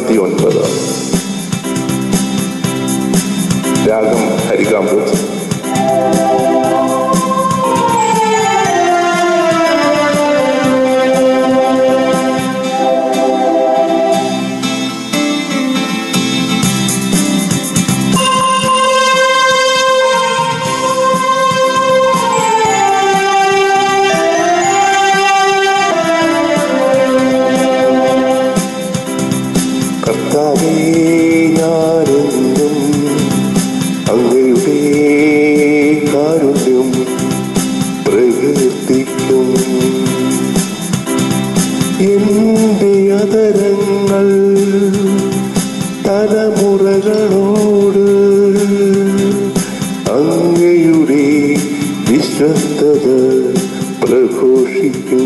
അൻപത്തി ഒൻപത് രാഗം ഹരികാമ്പൂർ കർത്താവേ ഞാനെന്നും അങ്ങയുടെ കാരുണ്യം പ്രകീർത്തിക്കും എന്റെ അതരങ്ങൾ തലമുറകളോട് അങ്ങയുടെ വിശ്വസ്തത പ്രഘോഷിക്കും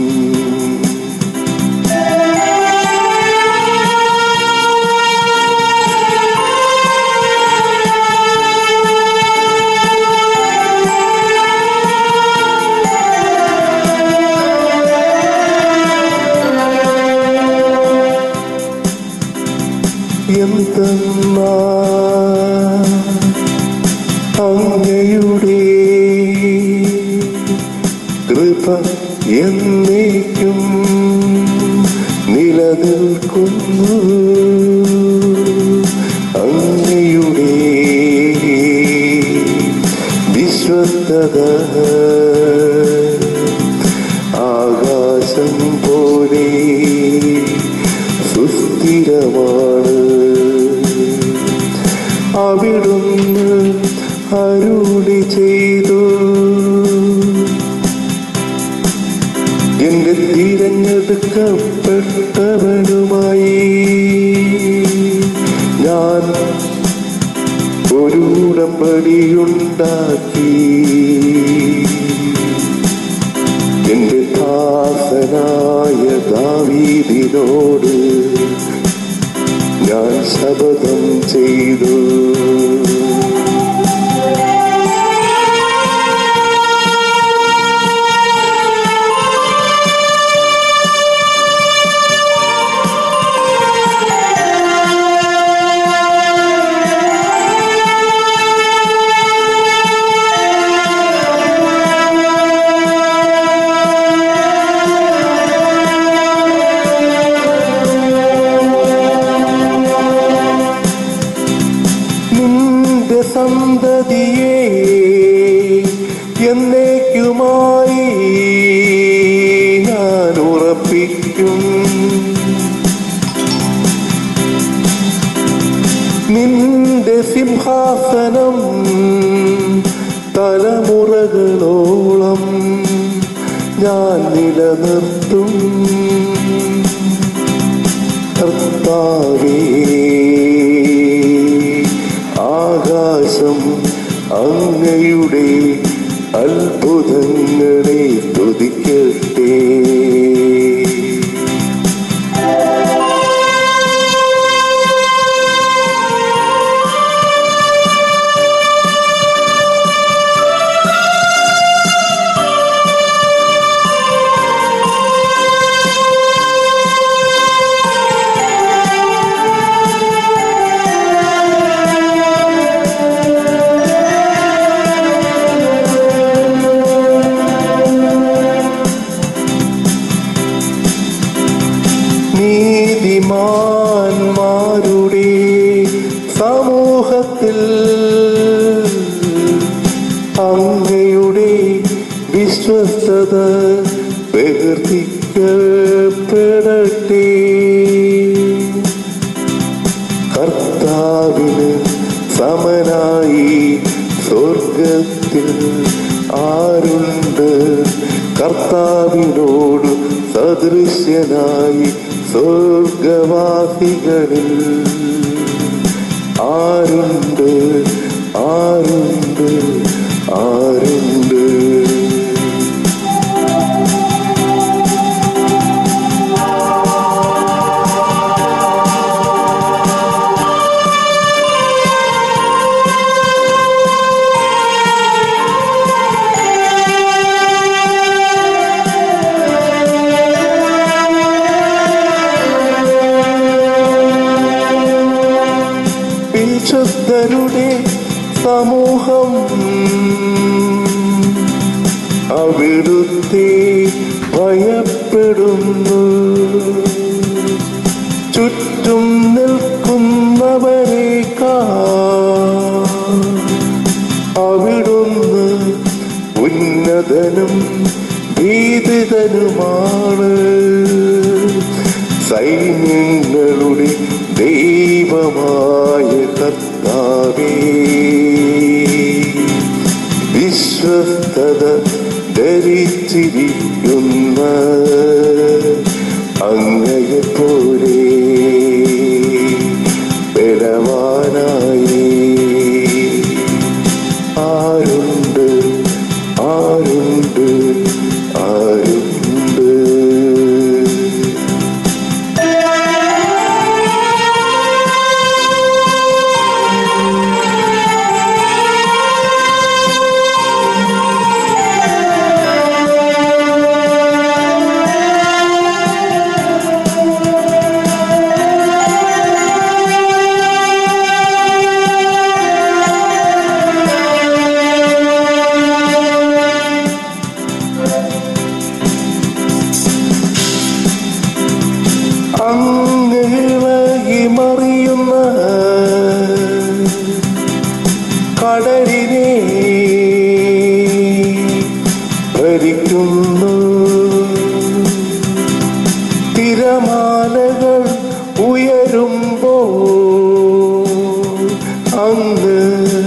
എന്തെന്നാ അങ്ങയുടെ കൃപ എന്നേക്കും നിലനിൽക്കുന്നു അങ്ങയുടെ വിശ്വസ്തത ആകാശം പോലെ സുസ്ഥിരമാണ് അവിടുന്ന് അരുളി ചെയ്തു എന്റെ തിരഞ്ഞെടുക്കപ്പെട്ടവനുമായി ഞാൻ ഒരു ഉടമ്പടിയുണ്ടാക്കി എന്റെ ദാസനായ ദാവീദിനോട് ഞാൻ ശപഥം ചെയ്തു നിന്റെ സന്തതിയെ എന്നേക്കുമായി ഞാൻ ഉറപ്പിക്കും നിന്റെ സിംഹാസനം തലമുറകളോളം ഞാൻ നിലനിർത്തും കർത്താവേ ആകാശം അങ്ങയുടെ അത്ഭുതങ്ങളെ തുതിക്കട്ടെ നീതിമാന്മാരുടെ സമൂഹത്തിൽ അങ്ങയുടെ വിശ്വസ്തത പ്രകീർത്തിക്കപ്പെടട്ടെ കർത്താവിന് സമനായി സ്വർഗത്തിൽ ആരുണ്ട് കർത്താവിനോട് സദൃശ്യനായി സ്വർഗവാസികളിൽ ആരുണ്ട് ആരുണ്ട് ആരുണ്ട് വിശുദ്ധരുടെ സമൂഹം അവിടുത്തെ ഭയപ്പെടുന്നു ചുറ്റും നിൽക്കുന്നവരേക്കാ അവിടുന്ന് ഉന്നതനും ഭീതിതനുമാണ് സൈന്യങ്ങളുടെ ദൈവമായ കർത്താവേ വിശ്വസ്തത ധരിച്ചിരിക്കുന്ന അങ്ങയെ പോലെ ബലവാനായി ആരുണ്ട് ആരുണ്ട് ആരുണ്ട് അങ്ങിളകി മറിയുന്ന കടലിനെ ഭരിക്കുന്നു തിരമാലകൾ ഉയരുമ്പോ അങ്ങ്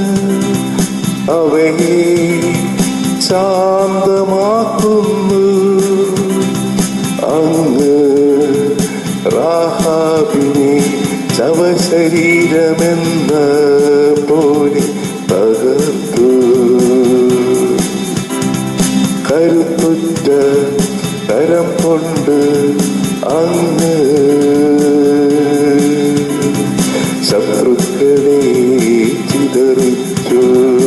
അവയെ ശാന്തമാക്കുന്നു അങ്ങ് റാഹാബിനെ ശവശരീരമെന്ന പോലെ തകർത്തു കരുത്തുറ്റ കരം കൊണ്ട് അങ്ങ് ശത്രുക്കളെ ചിതറിച്ചു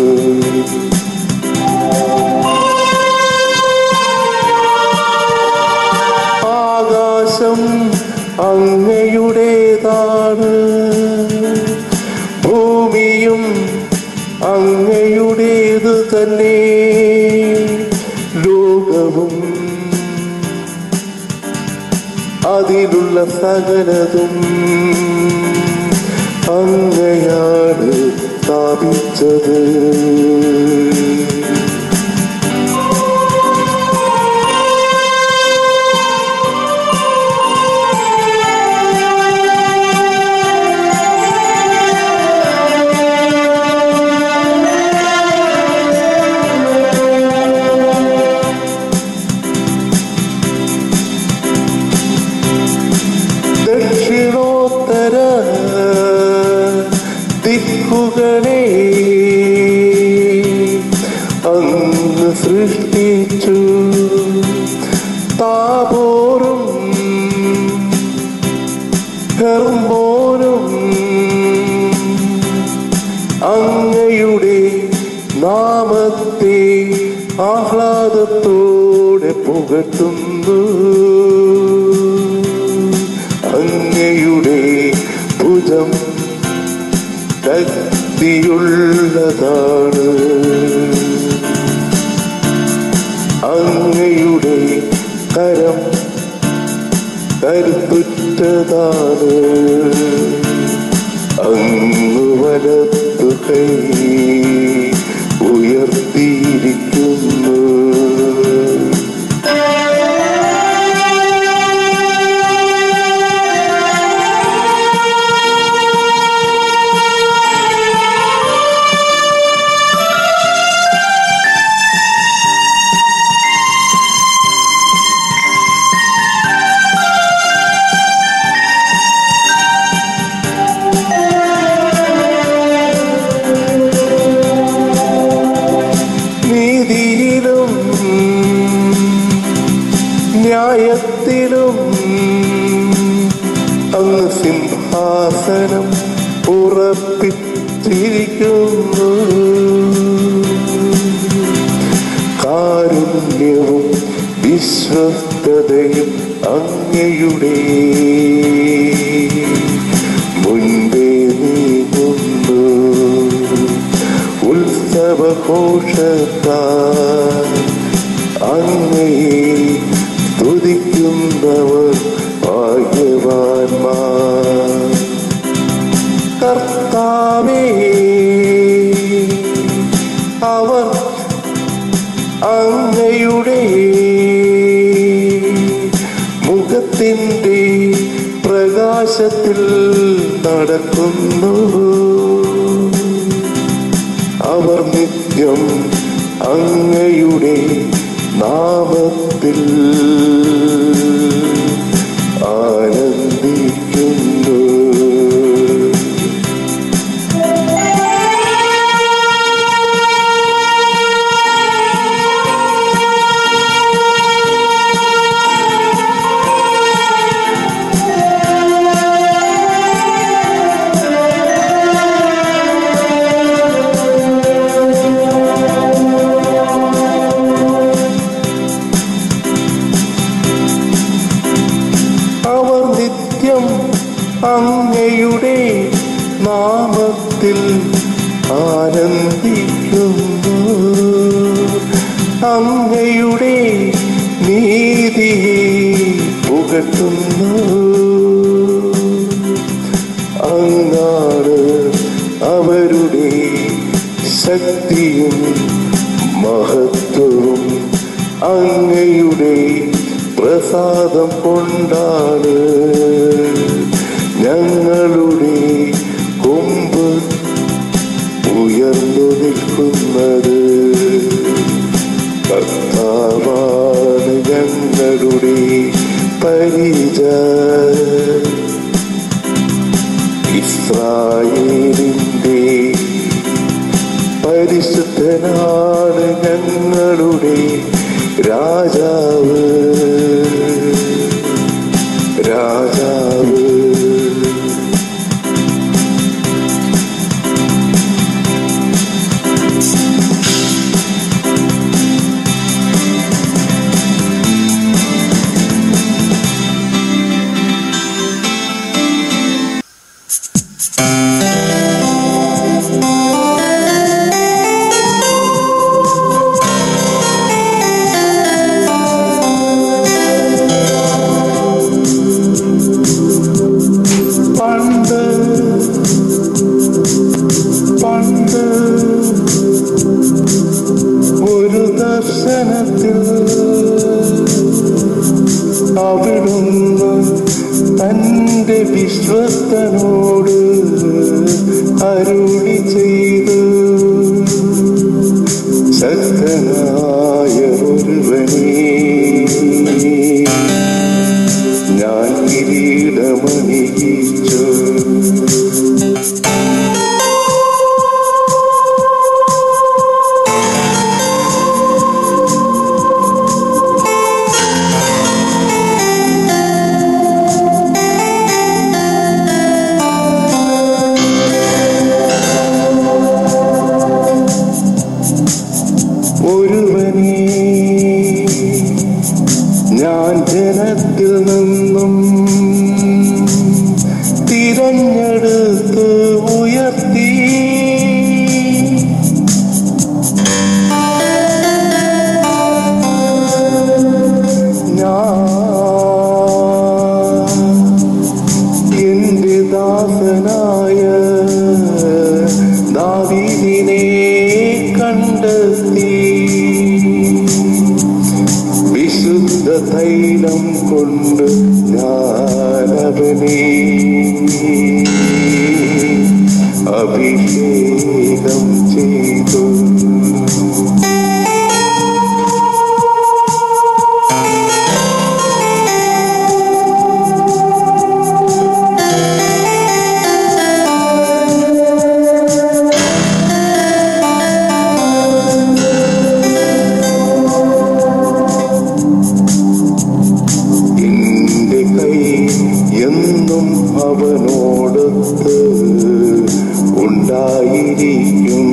ആകാശം അങ്ങയുടേതാണ് ഭൂമിയും അങ്ങയുടേതു തന്നെ ലോകവും അതിലുള്ള സകലതും അങ്ങയാണ് സ്ഥാപിച്ചത് ദക്ഷിണോത്തര ദിക്കുകളെ അങ്ങ് സൃഷ്ടിച്ചു താപോറും ഹെർമോനും അങ്ങയുടെ നാമത്തെ ആഹ്ലാദത്തോടെ പുകട്ടുന്നു അങ്ങയുടെ ഭുജം ശക്തിയുള്ളതാണ് അങ്ങയുടെ കരം കരുത്തുറ്റതാണ് അങ്ങ് വലത്തു കൈ ഉയർത്തിയിരിക്കുന്നു നീതിയിലും ന്യായത്തിലും അങ്ങ് സിംഹാസനം ഉറപ്പിച്ചിരിക്കുന്നു കാരുണ്യവും വിശ്വസ്തതയും അങ്ങയുടെ മുൻപേ നീങ്ങുന്നു സന്തോഷത്താൽ അങ്ങയെ സ്തുതിക്കുന്നവർ ഭാഗ്യവാന്മാർ കർത്താവേ അവർ അങ്ങയുടെ മുഖത്തിൻ്റെ പ്രകാശത്തിൽ നടക്കുന്നു അവർ നിത്യം അങ്ങയുടെ നാമത്തിൽ ആനന്ദിക്കുന്നു അവർ നിത്യം അങ്ങയുടെ നാമത്തിൽ ആനന്ദിക്കുന്നു അങ്ങയുടെ നീതിയെ പുകട്ടുന്നു അങ്ങാണ് അവരുടെ ശക്തിയും മഹത്വവും അങ്ങയുടെ പ്രസാദം കൊണ്ടാണ് ഞങ്ങളുടെ കൊമ്പ് ഉയർന്നു നിൽക്കുന്നത് കർത്താവാണ് ഞങ്ങളുടെ പരിച ഇസ്രായേലിൻ്റെ പരിശുദ്ധനാണ് ഞങ്ങളുടെ രാജാവ് രാജാവ് പണ്ട് പണ്ട് ഒരു ദർശനത്തിൽ അവിടുന്ന് തന്റെ വിശ്വസ്തനോട് അരുളി ചെയ്തു ശക്തനായ ഒരുവനേ ഞാൻ കിരീടമണിയിച്ചു ഒരുവനേ ഞാൻ ജനത്തിൽ നിന്നും തിരഞ്ഞെടുത്ത് ഉയർത്തി ഞാൻ എന്റെ ദാസനായ ദാവീദിനെ കണ്ടെത്തി വിശുദ്ധ തൈലം കൊണ്ട് ഞാനവനെ അഭിഷേകം ചെയ്തു എന്റെ കൈ എന്നും അവനോടൊത്ത് ഉണ്ടായിരിക്കും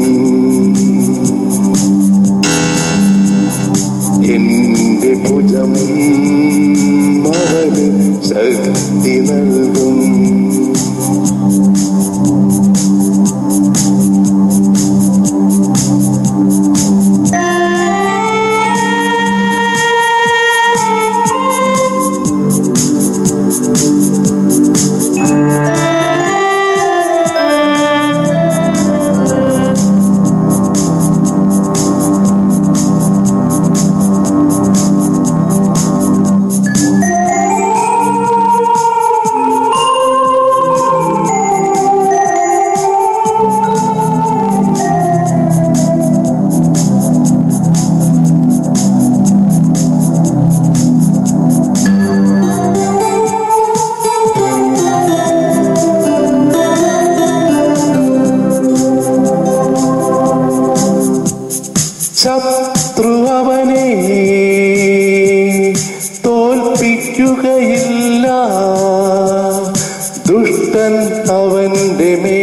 അവന്റെ മേ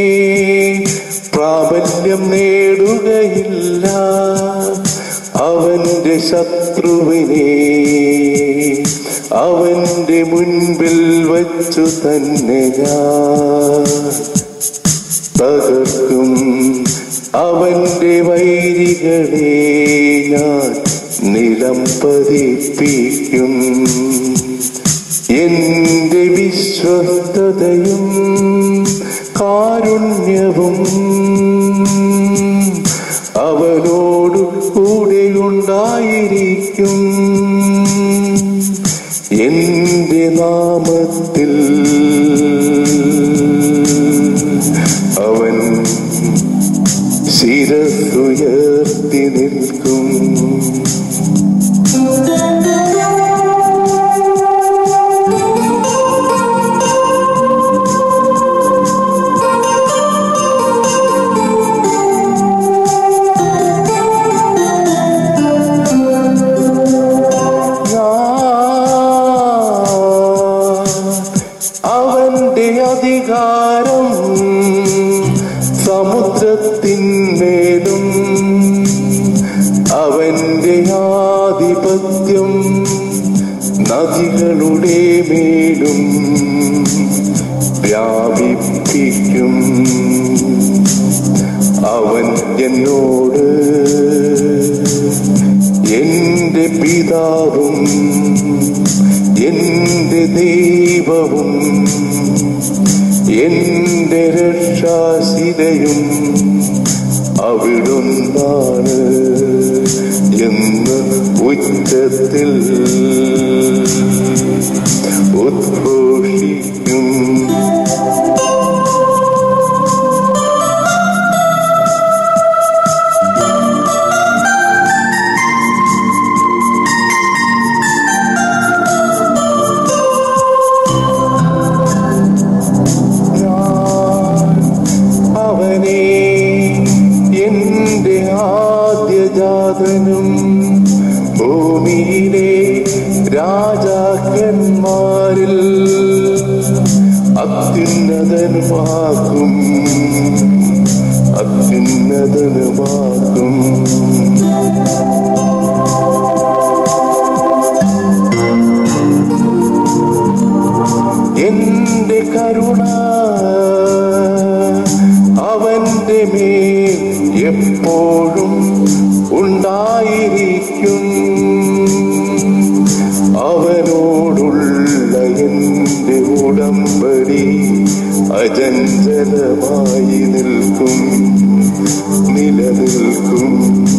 പ്രാബല്യം നേടുകയില്ല അവന്റെ ശത്രുവിനെ അവന്റെ മുൻപിൽ വച്ചു തന്നെ ഞാൻ തകർക്കും അവന്റെ വൈരികളെ ഞാൻ നിലം പതിപ്പിക്കും എന്റെ വിശ്വസ്തതയും കാരുണ്യവും അവനോടു കൂടെ ഉണ്ടായിരിക്കും എന്റെ നാമത്തിൽ അവൻ ശിരസുയർത്തി നിൽക്കും അവന്റെ അധികാരം സമുദ്രത്തിന്മേലും അവന്റെ ആധിപത്യം നദികളുടെ മേലും വ്യാപിപ്പിക്കും അവൻ എന്നോട് എന്റെ പിതാവും എന്റെ ദൈവവും എന്റെ രക്ഷാശിതയും അവിടുന്നാണ് എന്ന് ഉച്ചത്തിൽ ഉദ്ഘോഷിക്കും ഞാൻ അവനെ എന്റെ ആദ്യജാതനും ഭൂമിയിലെ രാജാക്കന്മാരിൽ അത്യുന്നതനുമാക്കും അത്യുന്നതനുമാക്കും എന്റെ കരുണ അവന്റെ മേൽ എപ്പോഴും ഉണ്ടായിരിക്കും അവനോടുള്ള എന്റെ ഉടമ്പടി അജഞ്ചലമായി നിൽക്കും നിലനിൽക്കും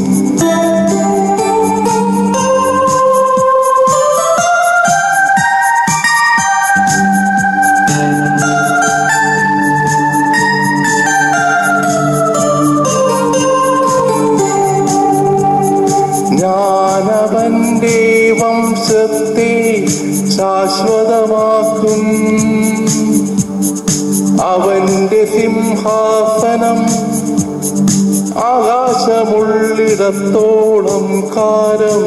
ഞാനവന്റെ വംശത്തെ ശാശ്വതമാക്കും അവന്റെ സിംഹാസനം ആകാശമുള്ളിടത്തോളം കാലം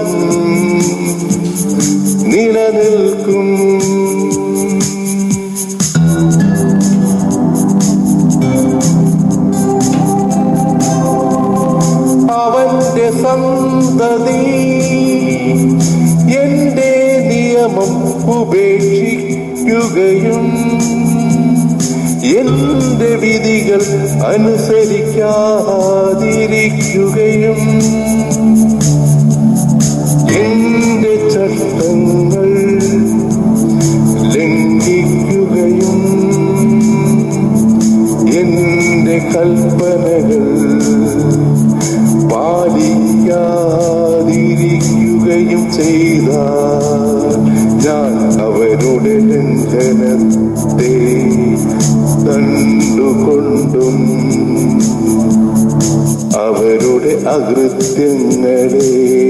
നിലനിൽക്കും അവന്റെ സന്തതി എന്റെ നിയമം ഉപേക്ഷിക്കുകയും എന്റെ വിധികൾ അനുസരിക്കാതിരിക്കുകയും എന്റെ ചട്ടങ്ങൾ ലംഘിക്കുകയും എന്റെ കൽപ്പനകൾ പാലിക്കാതിരിക്കുകയും ചെയ്ത ഞാൻ അവരുടെ ലംഘനത്തെ കണ്ടുകൊണ്ടും അവരുടെ അകൃത്യങ്ങളെ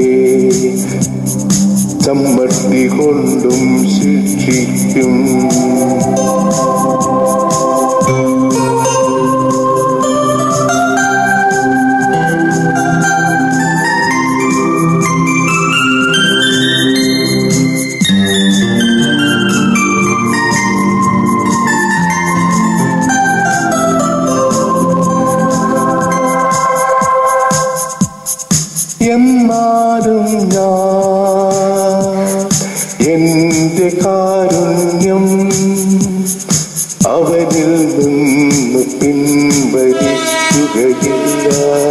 ചമ്മട്ടി കൊണ്ടും ശിക്ഷിക്കും അവനിൽ നിന്ന് പിൻവലിക്കുകയില്ല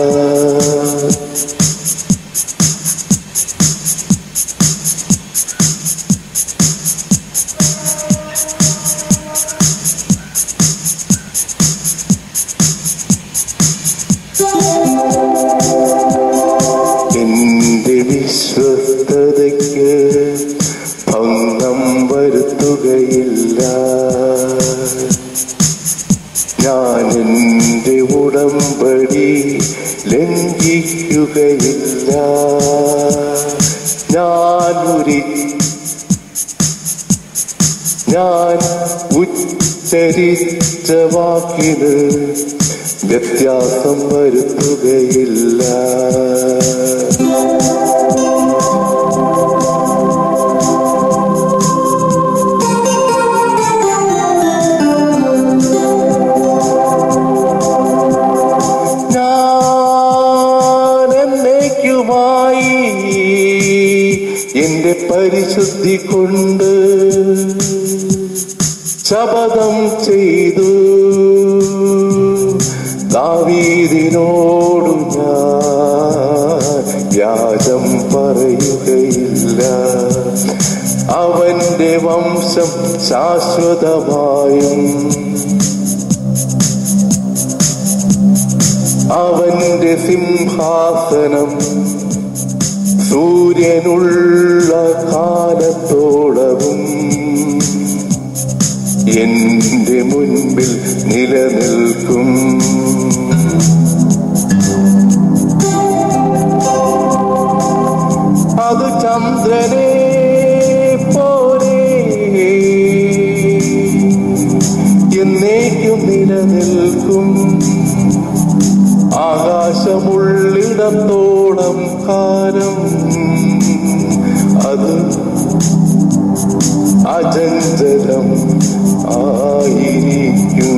എന്റെ വിശ്വസ്തതയ്ക്ക് ഭംഗം വരുത്തുകയില്ല ഞാൻ എന്റെ ഉടമ്പടി ലംഘിക്കുകയില്ല ഞാൻ ഉരി ഞാൻ ഉച്ചരിച്ച വാക്കിന് വ്യത്യാസം വരുത്തുകയില്ല ഞാൻ എന്നേക്കുമായി എന്റെ പരിശുദ്ധി കൊണ്ട് ശപഥം ചെയ്തു ദാവീദിനോടു ഞാൻ വ്യാജം പറയുകയില്ല അവന്റെ വംശം ശാശ്വതമായും അവന്റെ സിംഹാസനം സൂര്യനുള്ള കാലത്തോളവും എന്റെ മുൻപിൽ നിലനിൽക്കും അത് ചന്ദ്രനെ പോലെ എന്നേക്കും നിലനിൽക്കും ആകാശമുള്ളിടത്തോളം കാലം അത് അജഞ്ചലം ആയിരിക്കും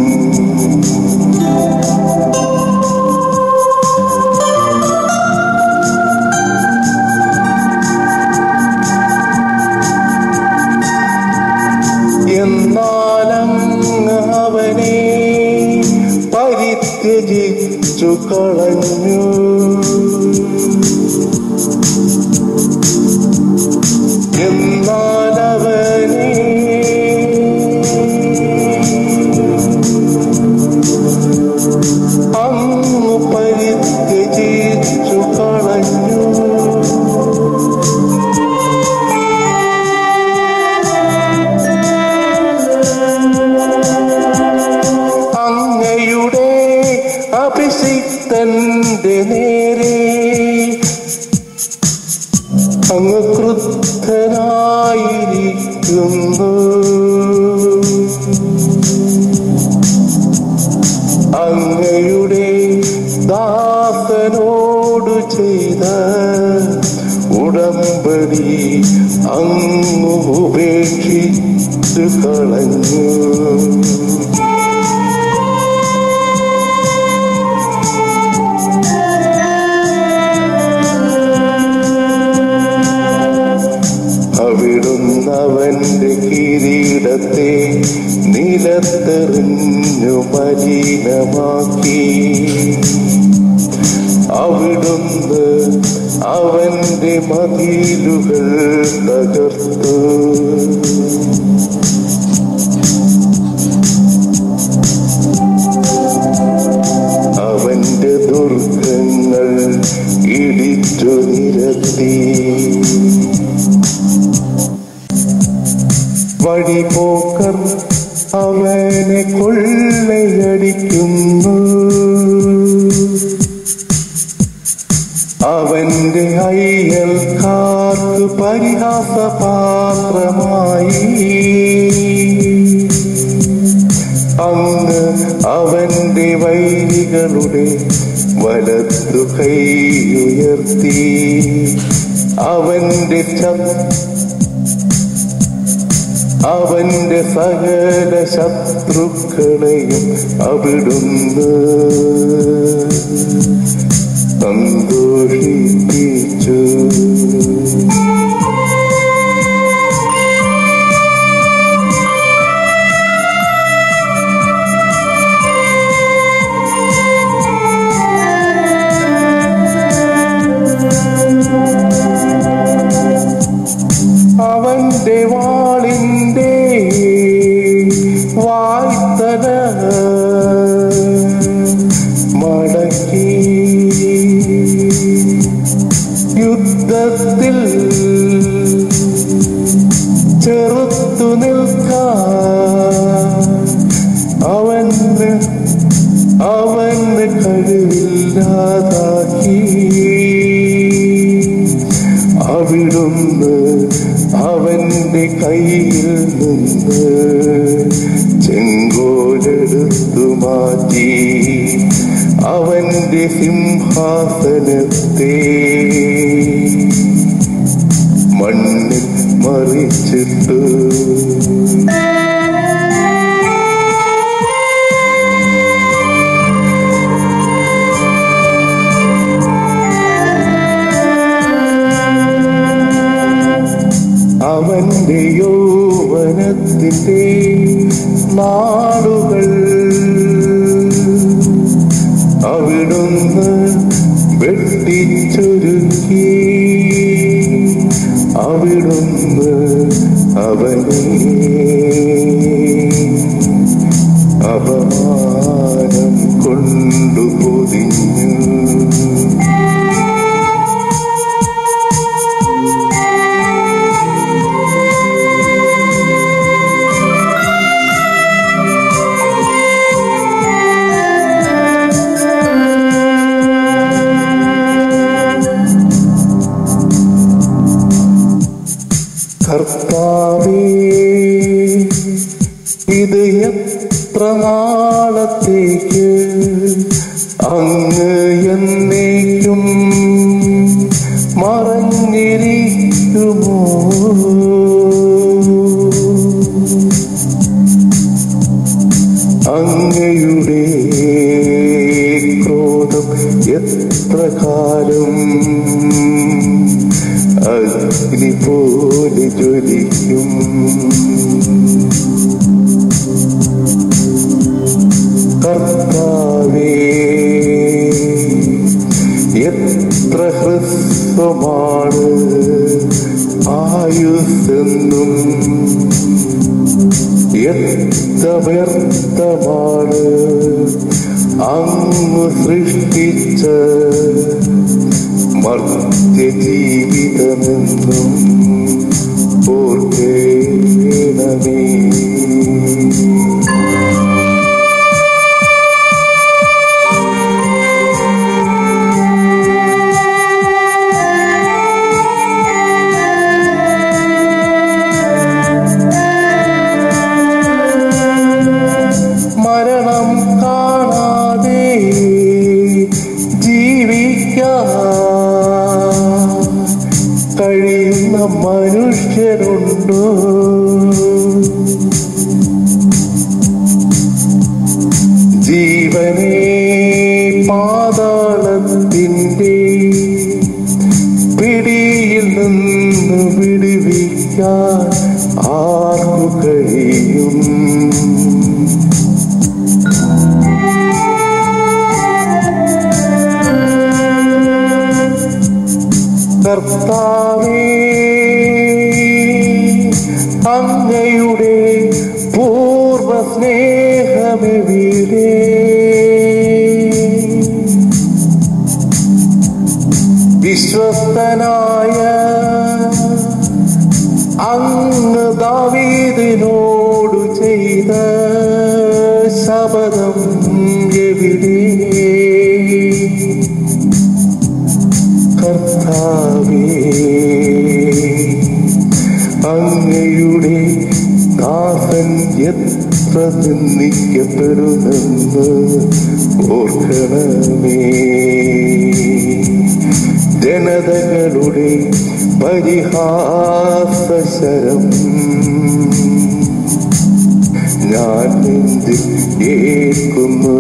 എന്നാലങ്ങ് അവനെ പരിത്യജിച്ചു കളഞ്ഞു എന്നാലവനെ അങ്ങ് പരിത്യജിച്ചു കളഞ്ഞു അങ്ങയുടെ അഭിഷിക്തന്റെ നേരെ അങ്ങ് ക്രുദ്ധനായിരിക്കുന്നു അങ്ങയുടെ ദാസനോട് ചെയ്ത ഉടമ്പടി അങ്ങ് ഉപേക്ഷിച്ചു കളഞ്ഞു അവിടുന്ന് അവന്റെ കിരീടത്തെ നിലത്തെറിഞ്ഞു മലിനമാക്കി അവിടുന്ന് അവന്റെ മതിലുകൾ തകർത്തു അവന്റെ ദുർഗങ്ങൾ ഇടിച്ചു നിരത്തി വഴിപോക്കർ അവനെ കൊള്ളയടിക്കുന്നു അവന്റെ അയ്യൽക്കാർക്ക് പരിഹാസപാത്രമായി അങ്ങ് അവന്റെ വൈരികളുടെ വലത്തു കൈയുയർത്തി അവന്റെ ശബ്ദ അവന്റെ സകല ശത്രുക്കളെയും അവിടുന്ന് സന്തോഷിപ്പിച്ചു അവന് കഴിവില്ലാതാക്കി അവിടുന്ന് അവന്റെ കയ്യിൽ നിന്ന് ചെങ്കോലെടുത്തു മാറ്റി അവന്റെ സിംഹാസനത്തെ മണ്ണിൽ മറിച്ചിട്ടു അവന്റെ യൗവനത്തിന്റെ നാളുകൾ അവിടുന്ന് വെട്ടിച്ചൊരുക്കി അവിടുന്ന് അവനെ അപമാനം കൊണ്ടു പൊതിഞ്ഞു കർത്താവേ ഇത് എത്ര നാളത്തേക്ക് അങ്ങ് എന്നേക്കും മറഞ്ഞിരിക്കുമോ അങ്ങയുടെ ക്രോധം എത്ര കാലം അഗ്നി പോലെ ജ്വലിക്കും കർത്താവേ എത്ര ഹ്രസ്വമാണ് ആയുസ്സെന്നും എത്ര വ്യർത്ഥമാണ് അങ്ങ് സൃഷ്ടിച്ച മർത്യ ജീവിതമെന്നും ഓർക്കേണമേ മരണം കാണാതെ ജീവിക്കാൻ കഴിയുന്ന മനുഷ്യരുണ്ടോ ജീവനെ പാതാളത്തിൻ്റെ പിടിയിൽ നിന്ന് വിടുവിക്കാൻ ആർക്കു കഴിയും കർത്താവേ അങ്ങയുടെ പൂർവ സ്നേഹമെവിടെ വിശ്വസ്തനായ അങ്ങ് ദാവീദിനോടു ചെയ്ത ശപഥം എവിടെ കർത്താവേ അങ്ങയുടെ ദാസൻ എത്ര നിന്ദിക്കപ്പെടുമെന്ന് ഓർക്കണമേ ജനതകളുടെ പരിഹാസശരം ഞാൻ നെഞ്ചിൽ ഏൽക്കുന്നു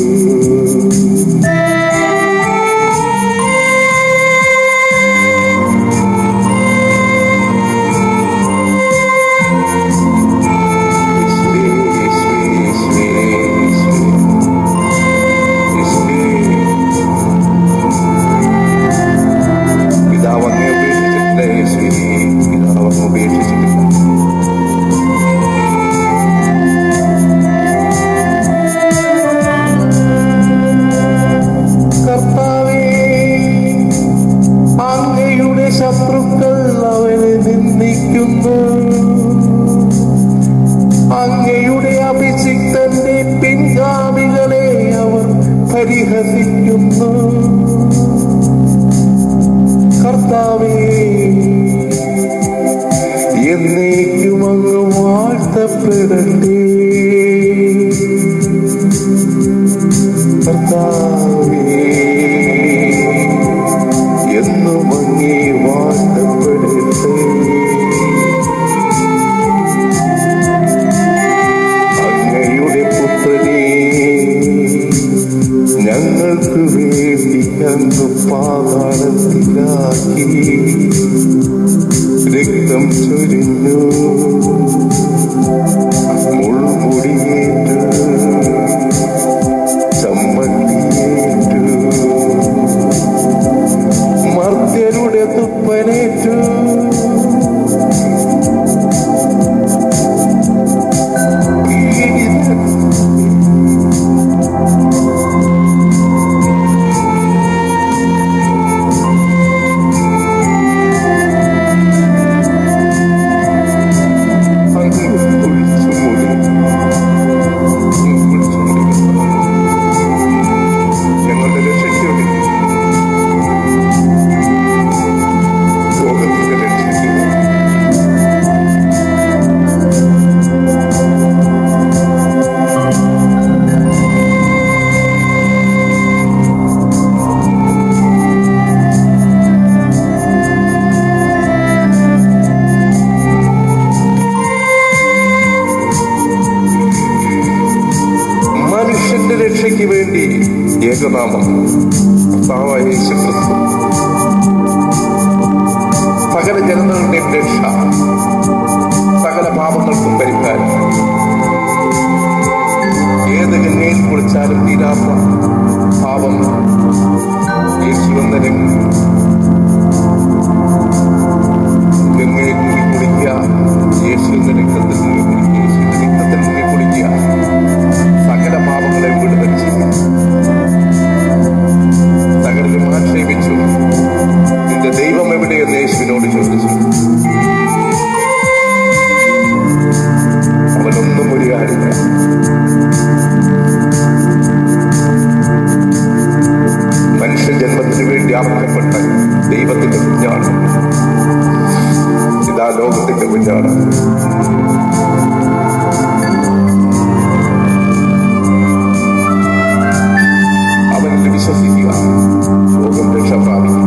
പിതാവ് അങ്ങേ ഉപേക്ഷിച്ചിട്ടില്ല യേശുവേ പിതാവ് അങ്ങ് ഉപേക്ഷിച്ചിട്ടില്ല യേശുവേ പരിഹസിക്കുന്നു കർത്താവേ എന്നേക്കും അങ്ങ് വാഴ്ത്തപ്പെടട്ടെ കർത്താവേ എന്നും അങ്ങേ വാഴ്ത്തപ്പെടട്ടെ അങ്ങയുടെ പുത്രനെ ഞങ്ങൾക്ക് വേണ്ടി അങ്ങ് പാതാളത്തിലാക്കി രക്തം ചൊരിഞ്ഞു മുൾമുടിയേറ്റു ചമ്മട്ടിയേറ്റു മർത്യരുടെ തുപ്പനേറ്റു അങ്ങ് ഒഴിച്ചു മൂടി ഒഴിച്ചു മൂടി ഞങ്ങളുടെ രക്ഷയ്ക്ക് വേണ്ടി ലോകത്തിന്റെ രക്ഷയ്ക്ക് വേണ്ടി മനുഷ്യന്റെ രക്ഷയ്ക്ക് വേണ്ടി ഏകനാമം കർത്താവായ യേശു ക്രിസ്തു സകല ജനതകളുടെയും രക്ഷ സകല പാപങ്ങൾക്കും പരിഹാരം ഏത് ഗംഗയിൽ കുളിച്ചാലും തീരാത്ത പാപം യേശു എന്ന രംഗം ഗംഗയിൽ മുങ്ങി കുളിക്കുക യേശു എന്ന രക്തത്തിൽ മുങ്ങി കുളിക്കുക യേശുവിന്റെ രക്തത്തിൽ മുങ്ങി കുളിക്കുക സകല പാപങ്ങളെ വിടുതൽ ചെയ്യും സകലരും ആക്ഷേപിച്ചു നിന്റെ ദൈവം എവിടെയെന്ന് യേശുവിനോട് ചോദിച്ചു അവനൊന്നും ഒരു കാര്യമില്ല മനുഷ്യ ജന്മത്തിന് വേണ്ടി അർഹപ്പെട്ട ദൈവത്തിന്റെ കുഞ്ഞാണ് ഇതാ ലോകത്തിന്റെ കുഞ്ഞാണ് അവനിൽ വിശ്വസിക്കുക ലോകം രക്ഷ പ്രാപിക്കും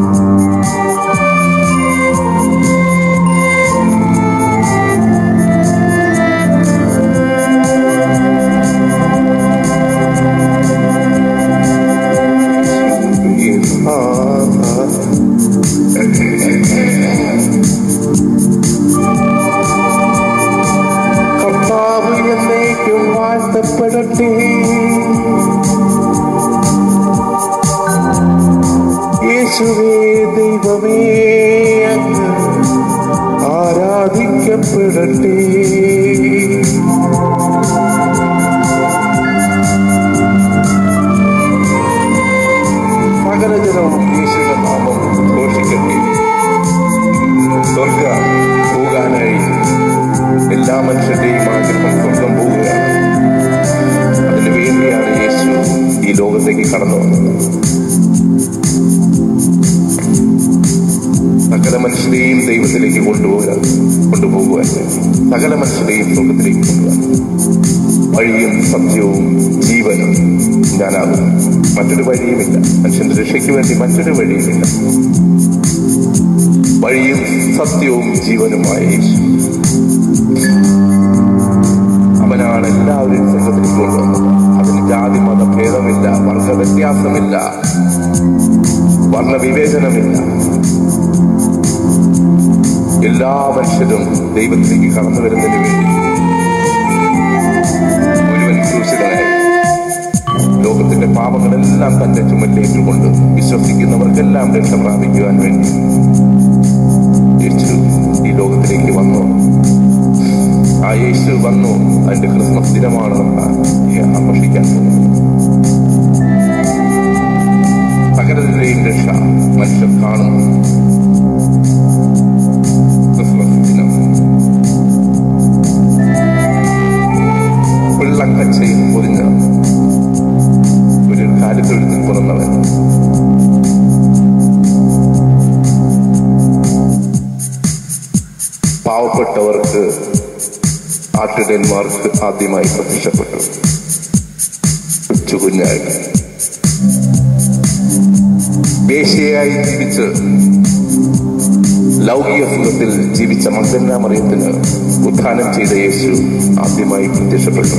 കർത്താവ് എന്നേക്കും വാഴ്ത്തപ്പെടട്ടെ യേശുവേ ദൈവമേ അങ്ങ് ആരാധിക്കപ്പെടട്ടെ സകലജനവും യേശുവിന്റെ നാമം ഘോഷിക്കട്ടെ സ്വർഗ പോകാനായി എല്ലാ മനുഷ്യരുടെയും ആഗ്രഹം സ്വർഗം പോവുകയാണ് അതിനു വേണ്ടിയാണ് യേശു ഈ ലോകത്തേക്ക് കടന്നു വന്നത് സകല മനുഷ്യരെയും ദൈവത്തിലേക്ക് കൊണ്ടുപോകാൻ കൊണ്ടുപോകുവാൻ സകല മനുഷ്യരെയും സ്വർഗത്തിലേക്ക് കൊണ്ടുപോകാൻ വഴിയും സത്യവും ജീവനും ഞാനാകും മറ്റൊരു വഴിയുമില്ല മനുഷ്യന്റെ രക്ഷയ്ക്ക് വേണ്ടി മറ്റൊരു വഴിയുമില്ല വഴിയും സത്യവും ജീവനുമായ യേശു അവനാണ് എല്ലാവരെയും സംഘത്തിലേക്ക് കൊണ്ടുവന്നത് അതിന് ജാതി മത ഭേദമില്ല വർഗ വ്യത്യാസമില്ല വർണ്ണവിവേചനമില്ല എല്ലാ മനുഷ്യരും ദൈവത്തിലേക്ക് കടന്നു വരുന്നതിന് വേണ്ടി ഒരുവൻ ക്രൂശിതനായി ലോകത്തിന്റെ പാപങ്ങളെല്ലാം തന്റെ ചുമലിലേറ്റുകൊണ്ട് വിശ്വസിക്കുന്നവർക്കെല്ലാം രക്ഷ പ്രാപിക്കുവാൻ വേണ്ടി യേശു ഈ ലോകത്തിലേക്ക് വന്നു ആ യേശു വന്നു അതിന്റെ ക്രിസ്മസ് ദിനമാണ് നമ്മൾ ആഘോഷിക്കാൻ പോകുന്നത് സകലത്തിന്റെയും രക്ഷ മനുഷ്യർ കാണുന്നു ക്രിസ്മസ് ദിനം വെള്ളക്കച്ചയും പൊതിഞ്ഞ ഒരു കാലിത്തൊഴുത്തിൽ പാവപ്പെട്ടവർക്ക് ആട്ടിടന്മാർക്ക് ആദ്യമായി പ്രത്യക്ഷപ്പെട്ടു കൊച്ചുകുഞ്ഞായിട്ട് വേശ്യയായി ജീവിച്ച് ലൗകിക സുഖത്തിൽ ജീവിച്ച മന്ദന്ന മറിയത്തിന് ഉദ്ധാനം ചെയ്ത യേശു ആദ്യമായി പ്രത്യക്ഷപ്പെട്ടു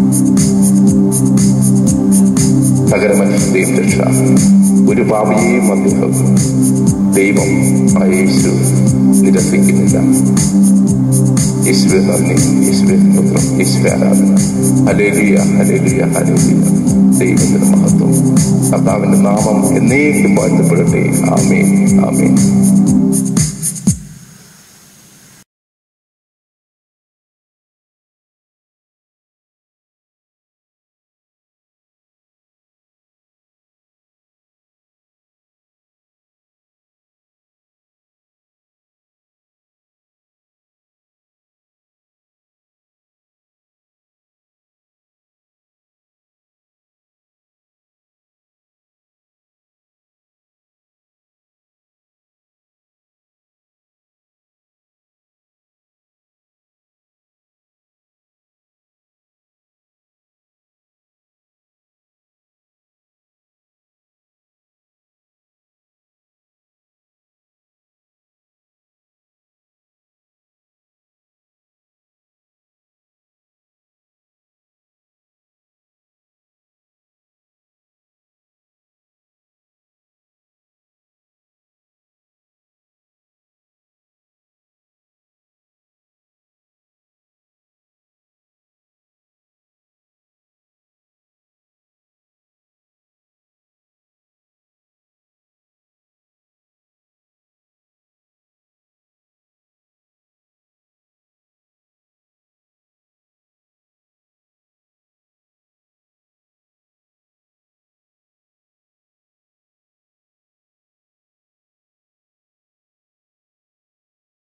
സകല മനുഷ്യന്റെയും രക്ഷ ഒരു പാപിയെയും അദ്ദേഹം ദൈവം ആ യേശു നിരസിക്കുന്നില്ല യേശുവെ നന്ദി യേശുവെ സ്തോത്രം യേശുവെ ആരാധന ഹലേലിയ ഹലേലിയ ഹലേലിയ ദൈവത്തിന്റെ മഹത്വം കർത്താവിന്റെ നാമം എന്നേക്കും വാഴ്ത്തപ്പെടട്ടെ ആമേൻ ആമേൻ